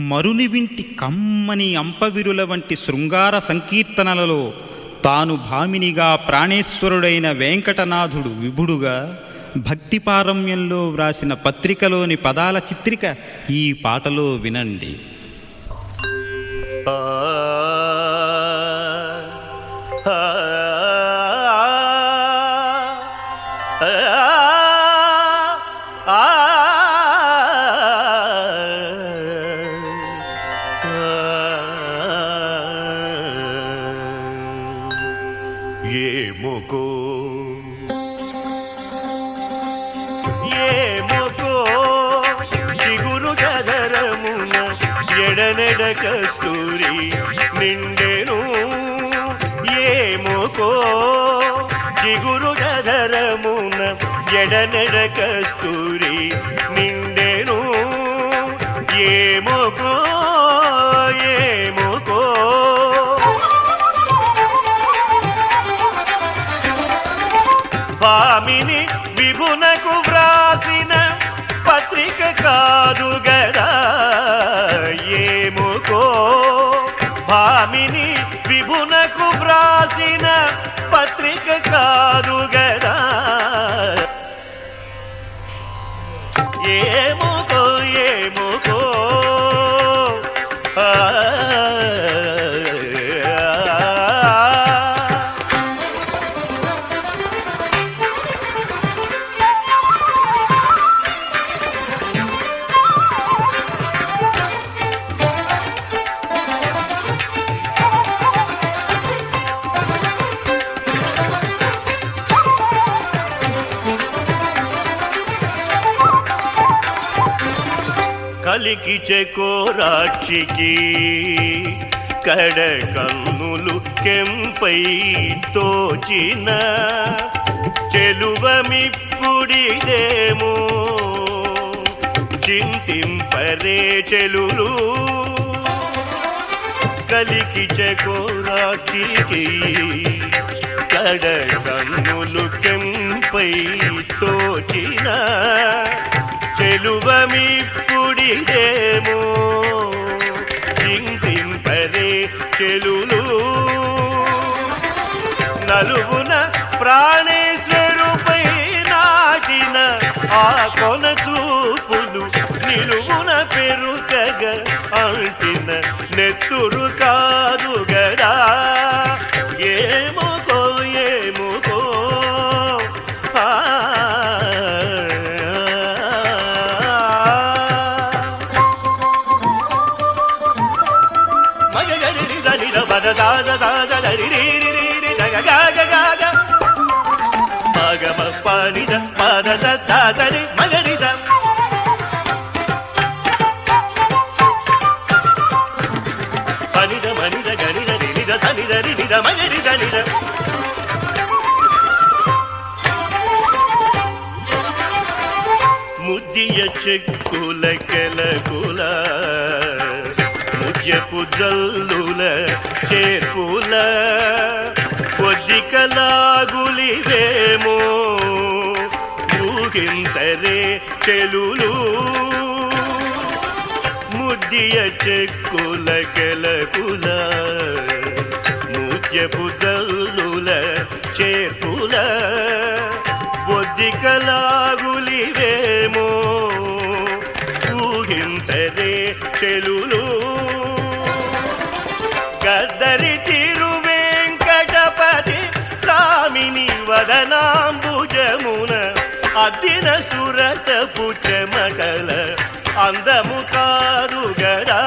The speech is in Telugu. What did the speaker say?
మరుని వింటి కమ్మని అంపవిరుల వంటి శృంగార సంకీర్తనలలో తాను భామినిగా ప్రాణేశ్వరుడైన వెంకటనాథుడు విభుడుగా భక్తి పారమ్యంలో వ్రాసిన పత్రికలోని పదాల చిత్రిక ఈ పాటలో వినండి ఆ ఆ ఆ ఏముకో ఏముకో చిగురు గదరమున ఎడనెడ కస్తూరి నిండెను ఏముకో చిగురు గదరమున ఎడనెడ కస్తూరి నిండెను ఏముకో ఏముకో భామిని విభునకు వ్రాసిన పత్రిక కాదు గదా ఏముకో భామిని విభునకు వ్రాసిన పత్రిక కాదు గదా ఏముకో ఏముకో ఆ కలికి చెకోరాక్షికి కడ కన్నులు కెంపై తోచిన చెలువమిప్పుడిదేమో చింతింపరే చెలులు కలికి చెకోరాక్షికి కడ కన్నులు కెంపై తోచిన చెలువమిప్పుడిదేమో చింతింపరే చెలులు నలుగున ప్రాణేశ్వరుపై నాటిన ఆ కొన చూపులు నిలువున పెరుకగ అంటిన నెత్తురు కాదు గదా ఏముకో ఏముకో ఆ మగగరి దని బద దాద దాద దరి రి రి రి రి దగ గగ గగ మగ మ పని ద పద ద ద దని మగరి ద పని ద మని ద గని ద ని ద సని ద రి ని ద మగరి ద ని ద ముద్దియ చెక్కుల కెలకుల ముద్యపు జల్లుల చేర్పుల కొద్దికలాగులివేమో ఊహించరే చెలులు ముద్దియ చెక్కుల కెలకుల ముద్యపు జల్లుల చేర్పుల బొద్దికలాగులివేమో ఊహించరే చెలులు గద్దరి తిరు వెంకటపతి కామిని వదనాంబుజమున అద్దిన సురత పుచ్చమటల అందము కాదు గదా